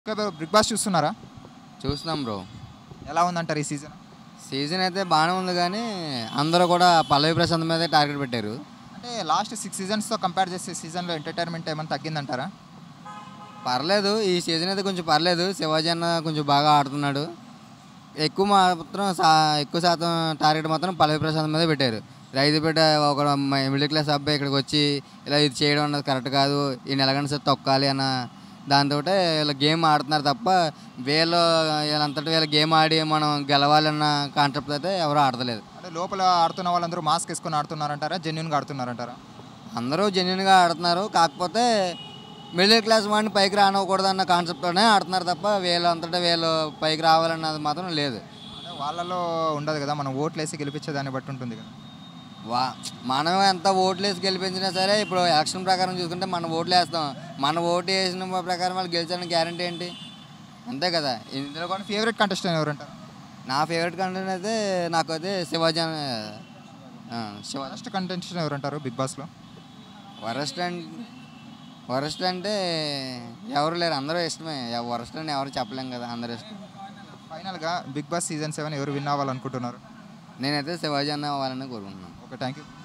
ఇంకా bro big boss చూస్తున్నారా చూస్తున్నాం బ్రో ఎలా ఉందంటారు ఈ సీజన్ సీజన్ అయితే బాగానే ఉంది కానీ అందరూ కూడా పల్లవి ప్రశాంత్ మీదే టార్గెట్ పెట్టారు అంటే లాస్ట్ సిక్స్ సీజన్స్తో కంపేర్ చేస్తే సీజన్లో ఎంటర్టైన్మెంట్ ఏమైనా తగ్గిందంటారా పర్లేదు ఈ సీజన్ అయితే కొంచెం పర్లేదు శివాజీ అన్న కొంచెం బాగా ఆడుతున్నాడు ఎక్కువ మాత్రం సా ఎక్కువ శాతం టార్గెట్ మాత్రం పల్లవి ప్రశాంత్ మీదే పెట్టారు రైతు బిడ్డ ఒక మ- మిడిల్ క్లాస్ అబ్బాయి ఇక్కడికి వచ్చి ఇలా ఇది చేయడం అన్నది కరెక్ట్ కాదు ఈ నెలగంట సేపు తొక్కాలి అన్న దాంతో వీళ్ళ గేమ్ ఆడుతున్నారు తప్ప వీళ్ళు వీళ్ళంతటి వీళ్ళ గేమ్ ఆడి మనం గెలవాలన్న కాన్సెప్ట్ అయితే ఎవరు ఆడతలేదు అంటే లోపల ఆడుతున్న వాళ్ళందరూ మాస్క్ వేసుకొని ఆడుతున్నారంటారా జెన్యున్గా ఆడుతున్నారంటారా అందరూ జెన్యున్గా ఆడుతున్నారు కాకపోతే మిడిల్ క్లాస్ వాడిని పైకి రానివ్వకూడదన్న కాన్సెప్ట్తోనే ఆడుతున్నారు తప్ప వీళ్ళంతటా వీళ్ళు పైకి రావాలన్నది మాత్రం లేదు అంటే వాళ్ళలో ఉండదు కదా మనం ఓట్లు వేసి గెలిపించే దాన్ని బట్టి ఉంటుంది కదా వా మనం ఎంత ఓట్లు వేసి గెలిపించినా సరే ఇప్పుడు ఎలక్షన్ ప్రకారం చూసుకుంటే మనం ఓట్లు వేస్తాం మన ఓటు వేసిన ప్రకారం వాళ్ళు గెలిచారని గ్యారంటీ ఏంటి అంతే కదా ఇందులో కూడా ఫేవరెట్ కంటెస్టెంట్ ఎవరంటారు నా ఫేవరెట్ కంటెంట్ అయితే నాకు అయితే శివాజీ అనే ఆ, శివాజీ ఫస్ట్ కంటెస్టెంట్ ఎవరంటారు బిగ్ బాస్లో వరస్ట్ అంటే వరస్ట్ అంటే ఎవరు లేరు అందరూ ఇష్టమే వరస్ట్ అని ఎవరు చెప్పలేం కదా అందరూ ఇష్టం ఫైనల్గా బిగ్ బాస్ సీజన్ సెవెన్ ఎవరు విన్ అవ్వాలనుకుంటున్నారు నేనైతే శివాజీ అన్న అవ్వాలని కోరుకుంటున్నాను ఓకే థ్యాంక్ యూ